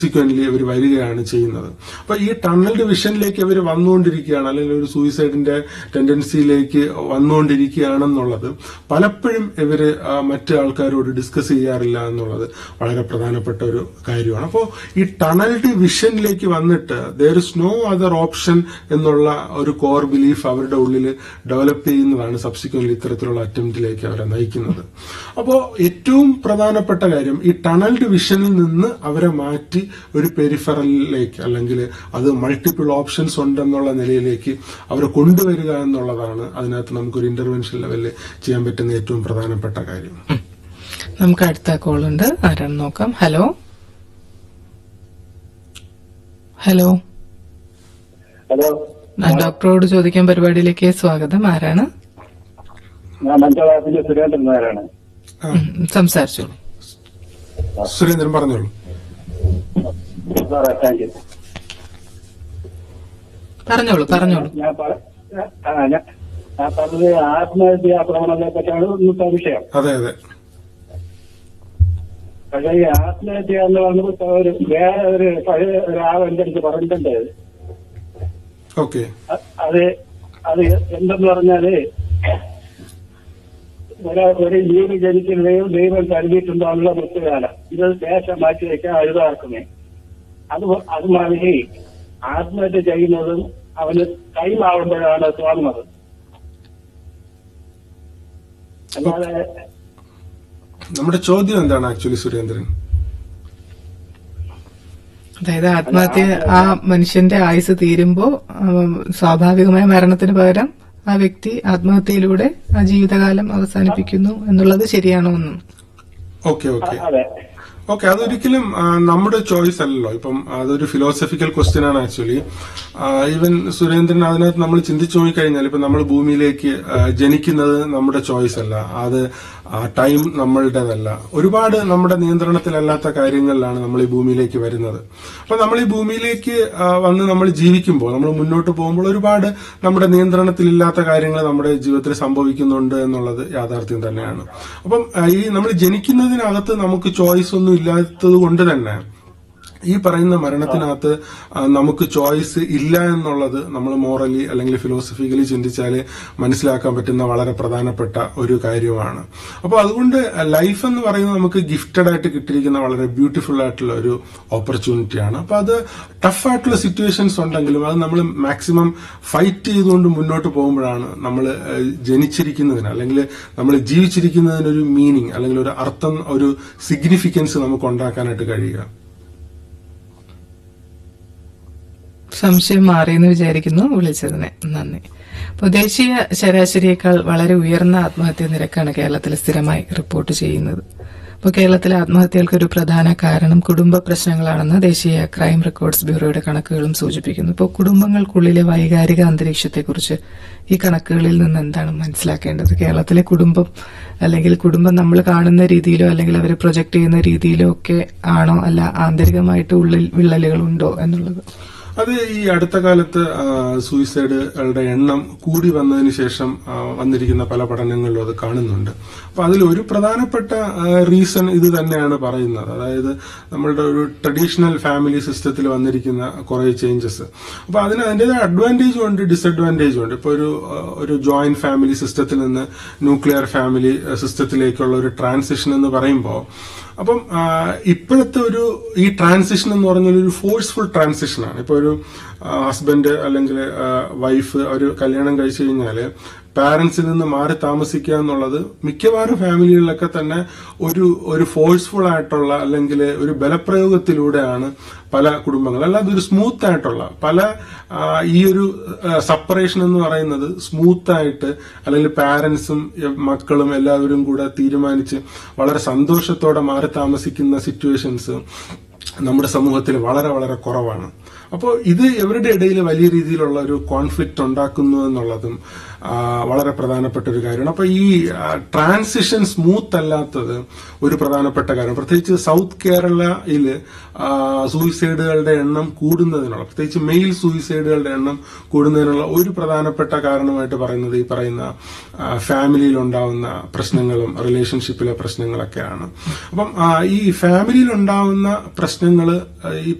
subsequently അവർ വരികയാണ് ചെയ്യുന്നത് അപ്പൊ ഈ ടണൽഡ് വിഷനിലേക്ക് അവർ വന്നുകൊണ്ടിരിക്കുകയാണ് അല്ലെങ്കിൽ ഒരു സൂയിസൈഡിന്റെ ടെൻഡൻസിയിലേക്ക് വന്നുകൊണ്ടിരിക്കുകയാണെന്നുള്ളത് പലപ്പോഴും ഇവര് ആ, മറ്റു ആൾക്കാരോട് ഡിസ്കസ് ചെയ്യാറില്ല എന്നുള്ളത് വളരെ പ്രധാനപ്പെട്ട ഒരു കാര്യമാണ് അപ്പോൾ ഈ ടണൽഡ് വിഷനിലേക്ക് വന്നിട്ട് there is no other option എന്നുള്ള ഒരു കോർ ബിലീഫ് അവരുടെ ഉള്ളിൽ ഡെവലപ്പ് ചെയ്യുന്നതാണ് സബ്സിക്വന്റ്ലി ഇത്തരത്തിലുള്ള അറ്റംപ്റ്റിലേക്ക് അവരെ നയിക്കുന്നത് അപ്പോൾ ഏറ്റവും പ്രധാനപ്പെട്ട കാര്യം ഈ ടണൽഡ് വിഷനിൽ നിന്ന് അവരെ മാറ്റി ഒരു പെരിഫറലിലേക്ക് അല്ലെങ്കിൽ അത് മൾട്ടിപ്പിൾ ഓപ്ഷൻസ് ഉണ്ടെന്നുള്ള നിലയിലേക്ക് അവരെ കൊണ്ടുവരിക എന്നുള്ളതാണ് അതിനകത്ത് നമുക്കൊരു ഇന്റർവെൻഷൻ ലെവലിൽ ചെയ്യാൻ പറ്റുന്ന ഏറ്റവും പ്രധാനപ്പെട്ട കാര്യം നമുക്ക് അടുത്ത കോൾ ഉണ്ട് ആരാണ് നോക്കാം ഹലോ ഹലോ ഹലോ ആ, ഡോക്ടറോട് ചോദിക്കാൻ പരിപാടിയിലേക്ക് സ്വാഗതം ആരാണ് ഞാൻ മഞ്ചളാസിന്റെ സുരേന്ദ്രൻ നായരാണ് ആ, ഉം, സംസാരിച്ചോളൂ സുരേന്ദ്രൻ പറഞ്ഞോളൂ സാറേ താങ്ക് യു പറഞ്ഞോളൂ പറഞ്ഞോളൂ ഞാൻ പറ- ആ, ഞാൻ ഞാൻ പറഞ്ഞത് ആത്മഹത്യാ പ്രവണതയെ പറ്റിയാണ് ഇന്നത്തെ വിഷയം അതെ അതെ പക്ഷേ ഈ ആത്മഹത്യ എന്ന് പറഞ്ഞത് ഇപ്പൊ ഒരു വേറെ ഒരു പഴയ ഒരാൾ എന്റെ അടുത്ത് പറഞ്ഞിട്ടുണ്ട് ഓക്കെ അ- അത് അത് എന്തെന്ന് പറഞ്ഞാല് ഒരു ഒരു ജീവി ജനിക്കുന്നതും ദൈവം കരുതിയിട്ടുണ്ടോ എന്നുള്ള മൃത്യുകാലം ഇത് ദേശം മാറ്റി വെക്കാൻ അഴുതാർക്കുമേ അത് അത് മാതിരി ആത്മഹത്യ ചെയ്യുന്നതും അവന് കൈമാവുമ്പോഴാണ് തോന്നുന്നത് അല്ലാതെ നമ്മുടെ ചോദ്യം എന്താണ് ആക്ച്വലി സുരേന്ദ്രൻ അതായത് ആത്മഹത്യ ആ മനുഷ്യന്റെ ആയുസ് തീരുമ്പോ ഉം, സ്വാഭാവികമായ മരണത്തിന് പകരം ആ വ്യക്തി ആത്മഹത്യയിലൂടെ ആ ജീവിതകാലം അവസാനിപ്പിക്കുന്നു എന്നുള്ളത് ശരിയാണോ എന്നും ഓക്കെ ഓക്കെ അതെ ഓക്കെ അതൊരിക്കലും ആ, നമ്മുടെ ചോയ്സ് അല്ലല്ലോ ഇപ്പം അതൊരു ഫിലോസഫിക്കൽ ക്വസ്റ്റ്യൻ ആണ് ആക്ച്വലി ഈവൻ സുരേന്ദ്രൻ അതിനകത്ത് നമ്മൾ ചിന്തിച്ചു നോക്കിക്കഴിഞ്ഞാൽ ഇപ്പൊ നമ്മൾ ഭൂമിയിലേക്ക് ആ, ജനിക്കുന്നത് നമ്മുടെ ചോയ്സ് അല്ല അത് ടൈം നമ്മളുടേതല്ല ഒരുപാട് നമ്മുടെ നിയന്ത്രണത്തിലല്ലാത്ത കാര്യങ്ങളിലാണ് നമ്മൾ ഈ ഭൂമിയിലേക്ക് വരുന്നത് അപ്പൊ നമ്മൾ ഈ ഭൂമിയിലേക്ക് ആ, വന്ന് നമ്മൾ ജീവിക്കുമ്പോൾ നമ്മൾ മുന്നോട്ട് പോകുമ്പോൾ ഒരുപാട് നമ്മുടെ നിയന്ത്രണത്തിലില്ലാത്ത കാര്യങ്ങൾ നമ്മുടെ ജീവിതത്തിൽ സംഭവിക്കുന്നുണ്ട് എന്നുള്ളത് യാഥാർത്ഥ്യം തന്നെയാണ് അപ്പം ആ, ഈ നമ്മൾ ജനിക്കുന്നതിനകത്ത് നമുക്ക് ചോയ്സ് ഒന്നും ഇല്ലാത്തത് കൊണ്ട് തന്നെ ഈ പറയുന്ന മരണത്തിനകത്ത് ആ, നമുക്ക് ചോയ്സ് ഇല്ല എന്നുള്ളത് നമ്മൾ മോറലി അല്ലെങ്കിൽ ഫിലോസഫിക്കലി ചിന്തിച്ചാൽ മനസ്സിലാക്കാൻ പറ്റുന്ന വളരെ പ്രധാനപ്പെട്ട ഒരു കാര്യമാണ് അപ്പോൾ അതുകൊണ്ട് ലൈഫ് എന്ന് പറയുന്നത് നമുക്ക് ഗിഫ്റ്റഡ് ആയിട്ട് കിട്ടിയിരിക്കുന്ന വളരെ ബ്യൂട്ടിഫുൾ ആയിട്ടുള്ള ഒരു ഓപ്പർച്യൂണിറ്റിയാണ് അപ്പൊ അത് ടഫ് ആയിട്ടുള്ള സിറ്റുവേഷൻസ് ഉണ്ടെങ്കിലും അത് നമ്മൾ മാക്സിമം ഫൈറ്റ് ചെയ്തുകൊണ്ട് മുന്നോട്ട് പോകുമ്പോഴാണ് നമ്മൾ ജനിച്ചിരിക്കുന്നതിന് അല്ലെങ്കിൽ നമ്മൾ ജീവിച്ചിരിക്കുന്നതിനൊരു മീനിങ് അല്ലെങ്കിൽ ഒരു അർത്ഥം ഒരു സിഗ്നിഫിക്കൻസ് നമുക്ക് ഉണ്ടാക്കാനായിട്ട് കഴിയുക സംശയം മാറിയെന്ന് വിചാരിക്കുന്നു വിളിച്ചതിന് നന്ദി അപ്പോൾ ദേശീയ ശരാശരിയേക്കാൾ വളരെ ഉയർന്ന ആത്മഹത്യാ നിരക്കാണ് കേരളത്തിൽ സ്ഥിരമായി റിപ്പോർട്ട് ചെയ്യുന്നത് അപ്പോൾ കേരളത്തിലെ ആത്മഹത്യകൾക്ക് ഒരു പ്രധാന കാരണം കുടുംബ പ്രശ്നങ്ങളാണെന്ന് ദേശീയ ക്രൈം റെക്കോർഡ്സ് ബ്യൂറോയുടെ കണക്കുകളും സൂചിപ്പിക്കുന്നു ഇപ്പോൾ കുടുംബങ്ങൾക്കുള്ളിലെ വൈകാരിക അന്തരീക്ഷത്തെക്കുറിച്ച് ഈ കണക്കുകളിൽ നിന്ന് എന്താണ് മനസ്സിലാക്കേണ്ടത് കേരളത്തിലെ കുടുംബം അല്ലെങ്കിൽ കുടുംബം നമ്മൾ കാണുന്ന രീതിയിലോ അല്ലെങ്കിൽ അവർ പ്രൊജക്ട് ചെയ്യുന്ന രീതിയിലോ ഒക്കെ ആണോ അല്ല ആന്തരികമായിട്ട് ഉള്ളിൽ വിള്ളലുകളുണ്ടോ എന്നുള്ളത് അത് ഈ അടുത്ത കാലത്ത് ആ, സൂയിസൈഡുകളുടെ എണ്ണം കൂടി വന്നതിന് ശേഷം ആ, വന്നിരിക്കുന്ന പല പഠനങ്ങളിലും അത് കാണുന്നുണ്ട് അപ്പൊ അതിൽ ഒരു പ്രധാനപ്പെട്ട റീസൺ ഇത് തന്നെയാണ് പറയുന്നത് അതായത് നമ്മളുടെ ഒരു ട്രഡീഷണൽ ഫാമിലി സിസ്റ്റത്തിൽ വന്നിരിക്കുന്ന കുറെ ചേഞ്ചസ് അപ്പൊ അതിന് അതിൻ്റെതായ അഡ്വാൻറ്റേജും ഉണ്ട് ഡിസഡ്വാൻറ്റേജും ഉണ്ട് ഇപ്പൊ ഒരു ആ, ഒരു ജോയിന്റ് ഫാമിലി സിസ്റ്റത്തിൽ നിന്ന് ന്യൂക്ലിയർ ഫാമിലി സിസ്റ്റത്തിലേക്കുള്ള ഒരു ട്രാൻസിഷൻ എന്ന് പറയുമ്പോൾ അപ്പം ആ, ഇപ്പോഴത്തെ ഒരു ഈ ട്രാൻസിഷൻ എന്ന് പറഞ്ഞാൽ ഒരു ഫോഴ്സ്ഫുൾ ട്രാൻസിഷൻ ആണ് ഇപ്പൊ ഒരു ഹസ്ബൻഡ് അല്ലെങ്കിൽ വൈഫ് ഒരു കല്യാണം കഴിച്ചു കഴിഞ്ഞാല് പാരന്റ്സിൽ നിന്ന് മാറി താമസിക്കുക എന്നുള്ളത് മിക്കവാറും ഫാമിലികളിലൊക്കെ തന്നെ ഒരു ഒരു ഫോഴ്സ്ഫുൾ ആയിട്ടുള്ള അല്ലെങ്കിൽ ഒരു ബലപ്രയോഗത്തിലൂടെയാണ് പല കുടുംബങ്ങൾ അല്ലാതെ ഒരു സ്മൂത്ത് ആയിട്ടുള്ള പല ആ, ഈ ഒരു സെപ്പറേഷൻ എന്ന് പറയുന്നത് സ്മൂത്ത് ആയിട്ട് അല്ലെങ്കിൽ പാരന്റ്സും മക്കളും എല്ലാവരും കൂടെ തീരുമാനിച്ച് വളരെ സന്തോഷത്തോടെ മാറി താമസിക്കുന്ന സിറ്റുവേഷൻസ് നമ്മുടെ സമൂഹത്തിൽ വളരെ വളരെ കുറവാണ് അപ്പോൾ ഇത് ഇവരുടെ ഇടയിൽ വലിയ രീതിയിലുള്ള ഒരു കോൺഫ്ലിക്റ്റ് ഉണ്ടാക്കുന്നു എന്നുള്ളതും ആ, വളരെ പ്രധാനപ്പെട്ട ഒരു കാര്യമാണ് അപ്പൊ ഈ ട്രാൻസിഷൻ സ്മൂത്ത് അല്ലാത്തത് ഒരു പ്രധാനപ്പെട്ട കാര്യം പ്രത്യേകിച്ച് സൗത്ത് കേരളയില് ആ, സൂയിസൈഡുകളുടെ എണ്ണം കൂടുന്നതിനുള്ള പ്രത്യേകിച്ച് മെയിൽ സൂയിസൈഡുകളുടെ എണ്ണം കൂടുന്നതിനുള്ള ഒരു പ്രധാനപ്പെട്ട കാരണമായിട്ട് പറയുന്നത് ഈ പറയുന്ന ഫാമിലിയിൽ ഉണ്ടാവുന്ന പ്രശ്നങ്ങളും റിലേഷൻഷിപ്പിലെ പ്രശ്നങ്ങളൊക്കെയാണ് അപ്പം ആ, ഈ ഫാമിലിയിൽ ഉണ്ടാവുന്ന പ്രശ്നങ്ങൾ ഈ